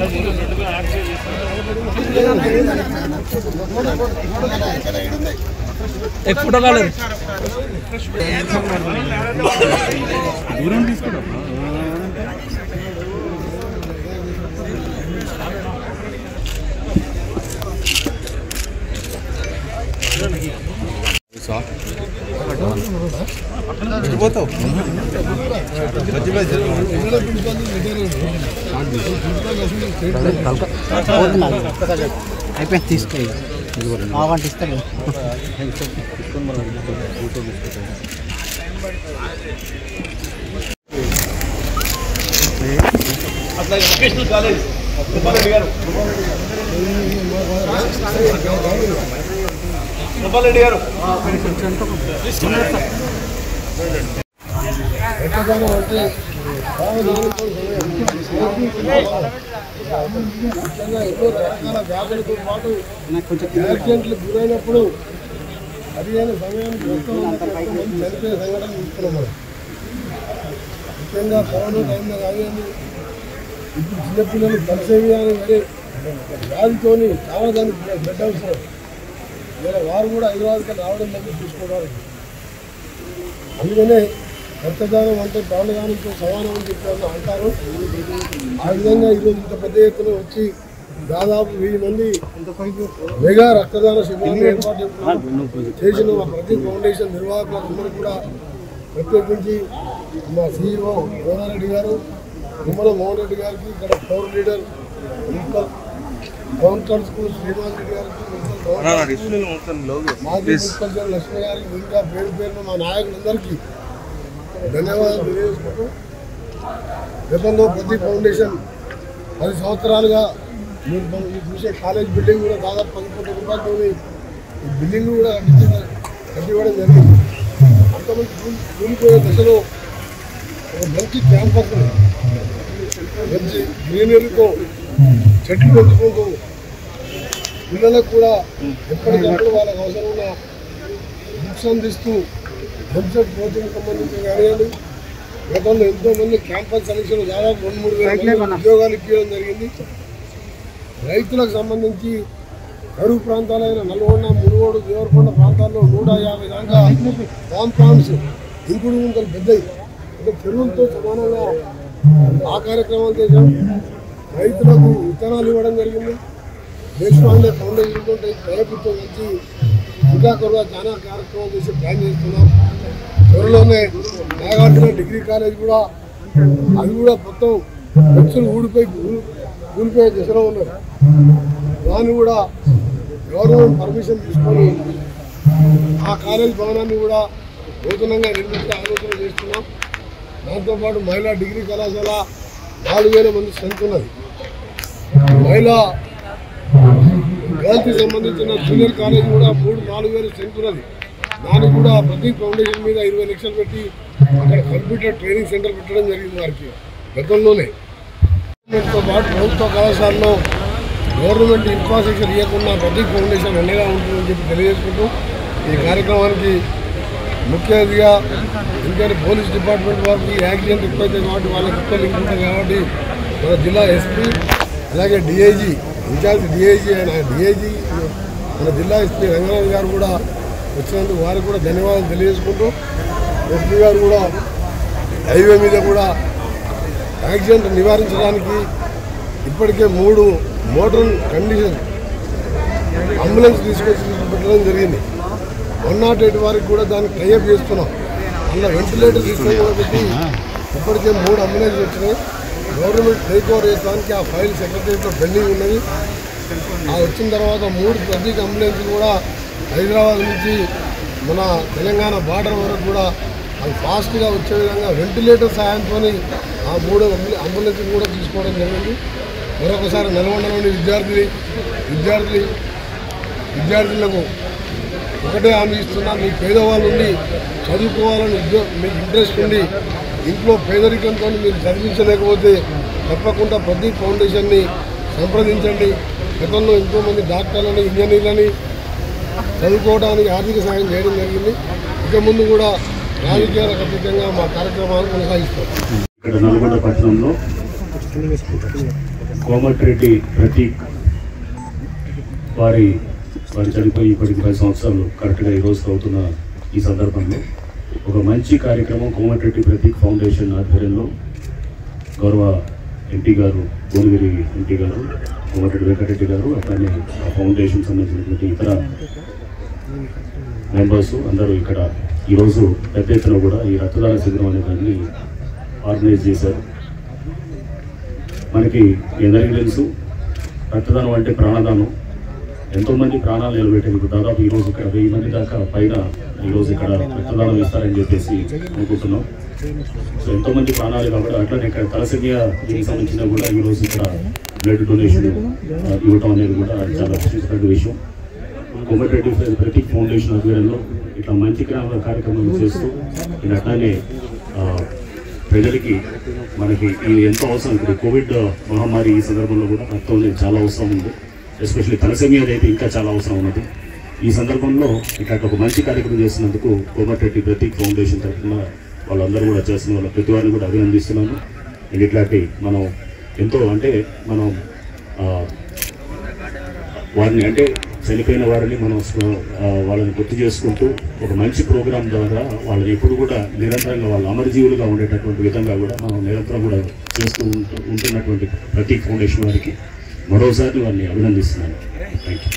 एक फोटो काढ అయిపోయింది తీసుకో ఆవంటి ఇస్తాను ముఖ్యంగా ఎన్నో రకాల వ్యాధులతో పాటు యాక్సిడెంట్లు గురైనప్పుడు సరైన సమయానికి వస్తున్న మంది చనిపోయే సంఘటన చూస్తున్నాం మనం ముఖ్యంగా కరోనా టైంలో కానివ్వండి ఇప్పుడు చిన్నపిల్లలు కలిసేవి అని మరి వ్యాధితోని చాలా దానికి బెడ్ అవసరం వేరే వారు కూడా హైదరాబాద్కి రావడం దగ్గర చూసుకోవడానికి అందుకనే రక్తదానం అంటే ప్రాణదానంతో సమానం అని చెప్పి అంటారు ఆ విధంగా ఈరోజు ఇంత పెద్ద ఎత్తున వచ్చి దాదాపు వెయ్యి మంది మెగా రక్తదాన శిబిరాన్ని ఏర్పాటు చేసిన మా ప్రతి ఫౌండేషన్ నిర్వాహకులందరూ కూడా ప్రత్యేకించి మా సీఈఓ గోదారెడ్డి గారు నిమ్మల మోహన్ రెడ్డి గారికి ఇక్కడ power leader municipal council school Srinivas Reddy గారికి మున్సిపల్ గవర్నమెంట్ మాజీ మున్సిపల్ చైర్మన్ లక్ష్మి గారికి ఇంకా పేరు పేరున మా నాయకులందరికీ ధన్యవాదాలు తెలియజేసుకుంటూ గతంలో ప్రతి ఫౌండేషన్ పది సంవత్సరాలుగా మీరు మనం ఈ చూసే కాలేజ్ బిల్డింగ్ కూడా దాదాపు పది కోట్ల రూపాయలతో ఈ బిల్డింగ్ కూడా కట్టించడం కట్టివ్వడం జరిగింది అంతమంది కూలి- కూలిపోయే దశలో ఒక మంచి క్యాంపస్ మంచి గ్రీనరీతో చెట్లు పెంచుకుంటూ పిల్లలకు కూడా ఎప్పటికప్పుడు వాళ్ళకి అవసరం ఉన్న బుక్స్ అందిస్తూ వెబ్సైట్ కోచింగ్ సంబంధించి కానివ్వండి గతంలో ఎంతో మంది క్యాంపస్ సెలక్షన్ దాదాపు రెండు మూడు వేల మంది ఉద్యోగాలు ఇప్పించడం జరిగింది రైతులకు సంబంధించి కరువు ప్రాంతాలైన నల్గొండ మునుగోడు దేవరకొండ ప్రాంతాల్లో నూట యాభై దాకా కాంపౌండ్స్ ఇంకుడు ముంతలు పెద్దవి అంటే చెరువులతో సమానంగా ఆ కార్యక్రమాలు చేశాం రైతులకు విత్తనాలు ఇవ్వడం జరిగింది దేశపాండే ఫౌండేషన్ తోటి ప్రభుత్వం వచ్చి ఇంకా కూడా చాలా కార్యక్రమాలు చేసి ప్లాన్ చేస్తున్నాం త్వరలోనే నాగార్జున డిగ్రీ కాలేజ్ కూడా అది కూడా మొత్తం బెంచులు ఊడిపోయి ఊ- ఊడిపోయే దశలో ఉన్నారు దాన్ని కూడా గవర్నమెంట్ పర్మిషన్ తీసుకొని ఆ కాలేజ్ భవనాన్ని కూడా నూతనంగా నిర్మించే ఆలోచన చేస్తున్నాం దాంతోపాటు మహిళా డిగ్రీ కళాశాల నాలుగు వేల మంది స్ట్రెంత్ ఉన్నది మహిళా గర్ల్స్కి సంబంధించిన జూనియర్ కాలేజ్ కూడా మూడు నాలుగు వేలు స్ట్రెంత్ ఉన్నది దానికి కూడా ప్రతి ఫౌండేషన్ మీద ఇరవై లక్షలు పెట్టి అక్కడ కంప్యూటర్ ట్రైనింగ్ సెంటర్ పెట్టడం జరిగింది వారికి గతంలోనే గవర్నమెంట్తో పాటు ప్రభుత్వ కళాశాలలో గవర్నమెంట్ ఇన్ఫ్రాస్ట్రక్చర్ ఇవ్వకుండా ప్రతి ఫౌండేషన్ అండగా ఉంటుందని చెప్పి తెలియజేసుకుంటూ ఈ కార్యక్రమానికి ముఖ్య అతిథిగా ఎందుకంటే పోలీస్ డిపార్ట్మెంట్ వారికి యాక్సిడెంట్ ఎక్కువైతే కాబట్టి వాళ్ళకి ఎక్కువ లింక్ ఉంటుంది కాబట్టి మన జిల్లా ఎస్పీ అలాగే డిఐజీ ఇన్ఛార్జ్ డిఐజీ ఆయన డిఐజీ మన జిల్లా ఎస్పీ రంగనాథ్ గారు కూడా వచ్చినందుకు వారికి కూడా ధన్యవాదాలు తెలియజేసుకుంటూ ఎస్పీ గారు కూడా హైవే మీద కూడా యాక్సిడెంట్ నివారించడానికి ఇప్పటికే మూడు మోటార్ కండిషన్ అంబులెన్స్ తీసుకొచ్చి పెట్టడం జరిగింది వన్ నాట్ ఎయిట్ వారికి కూడా దాన్ని టైఅప్ చేస్తున్నాం అందులో వెంటిలేటర్ సిస్టమ్ కూడా పెట్టి ఇప్పటికే మూడు అంబులెన్స్ వచ్చినాయి గవర్నమెంట్ టేక్ ఓవర్ చేయడానికి ఆ ఫైల్ సెక్రటరీలో పెండింగ్ ఉన్నది ఆ వచ్చిన తర్వాత మూడు ప్రత్యేక అంబులెన్స్ కూడా హైదరాబాద్ నుంచి మన తెలంగాణ బార్డర్ వరకు కూడా అవి ఫాస్ట్గా వచ్చే విధంగా వెంటిలేటర్ సాయంతో ఆ మూడు అంబులె- అంబులెన్స్ కూడా తీసుకోవడం జరిగింది మరొకసారి నల్గొండలోని విద్యార్థులు విద్యార్థులు విద్యార్థులకు ఒకటే హామీ ఇస్తున్నా మీ పేదవాళ్ళు ఉండి చదువుకోవాలని ఉద్యో మీకు ఇంట్రెస్ట్ ఉండి ఇంట్లో పేదరికంతో మీరు చదివించలేకపోతే తప్పకుండా ప్రదీప్ ఫౌండేషన్ని సంప్రదించండి గతంలో ఎంతోమంది డాక్టర్లని ఇంజనీర్లని చదువుకోవడానికి ఆర్థిక సాయం చేయడం జరిగింది ఇక ముందు కూడా రాజకీయాలకు అతీతంగా మా కార్యక్రమాలు కొనసాగిస్తాం ఇక్కడ నల్గొండ పట్టణంలో కోమటిరెడ్డి ప్రతీక్ వారి వారు చనిపోయి ఇప్పటికి పది సంవత్సరాలు కరెక్ట్గా ఈ రోజు అవుతున్న ఈ సందర్భంలో ఒక మంచి కార్యక్రమం కోమటిరెడ్డి ప్రతీక్ ఫౌండేషన్ ఆధ్వర్యంలో గౌరవ ఎంపీ గారు భువనగిరి ఎంపీ గారు కోమటిరెడ్డి వెంకటరెడ్డి గారు అట్లానే ఆ ఫౌండేషన్ సంబంధించినటువంటి ఇతర మెంబర్స్ అందరూ ఇక్కడ ఈరోజు పెద్ద ఎత్తున కూడా ఈ రక్తదాన శిబిరం అనే దాన్ని ఆర్గనైజ్ చేశారు మనకి మీ అందరికీ తెలుసు రక్తదానం అంటే ప్రాణదానం ఎంతోమంది ప్రాణాలు నిలబెట్టేందుకు దాదాపు ఈరోజు ఇక్కడ వెయ్యి మంది దాకా పైన ఈరోజు ఇక్కడ రక్తదానం ఇస్తారని చెప్పేసి అనుకుంటున్నాం సో ఎంతోమంది ప్రాణాలు కాబట్టి అట్లనే ఇక్కడ తలసమియా దీనికి సంబంధించిన కూడా ఈరోజు ఇక్కడ బ్లడ్ డొనేషన్ ఇవ్వటం అనేది కూడా చాలా హర్షించదగ్గ విషయం కోమటిరెడ్డి ప్రతీక్ ఫౌండేషన్ ఆధ్వర్యంలో ఇట్లా మంచి గ్రామ కార్యక్రమాలు చేస్తూ ఇది అట్లానే ఆ, ప్రజలకి మనకి ఇది ఎంతో అవసరం ఇప్పుడు కోవిడ్ మహమ్మారి ఈ సందర్భంలో కూడా రక్తం అనేది చాలా అవసరం ఉంది ఎస్పెషల్లీ తలసేమియా అయితే ఇంకా చాలా అవసరం ఉన్నది ఈ సందర్భంలో ఇట్లా ఒక మంచి కార్యక్రమం చేస్తున్నందుకు కోమటిరెడ్డి ప్రతీక్ ఫౌండేషన్ తరఫున వాళ్ళందరూ కూడా చేస్తున్న వాళ్ళ ప్రతి వారిని కూడా అభినందిస్తున్నాను ఇది ఇట్లాంటి మనం ఎంతో అంటే మనం ఆ, వారిని అంటే చనిపోయిన వారిని మనం స్మ- ఆ, వాళ్ళని గుర్తు చేసుకుంటూ ఒక మంచి ప్రోగ్రాం ద్వారా వాళ్ళని ఎప్పుడు కూడా నిరంతరంగా వాళ్ళ అమరజీవులుగా ఉండేటటువంటి విధంగా కూడా మనం నిరంతరం కూడా చేస్తూ ఉంటూ ఉంటున్నటువంటి ప్రతి ఫౌండేషన్ వారికి మరోసారి వారిని అభినందిస్తున్నాను థ్యాంక్ యూ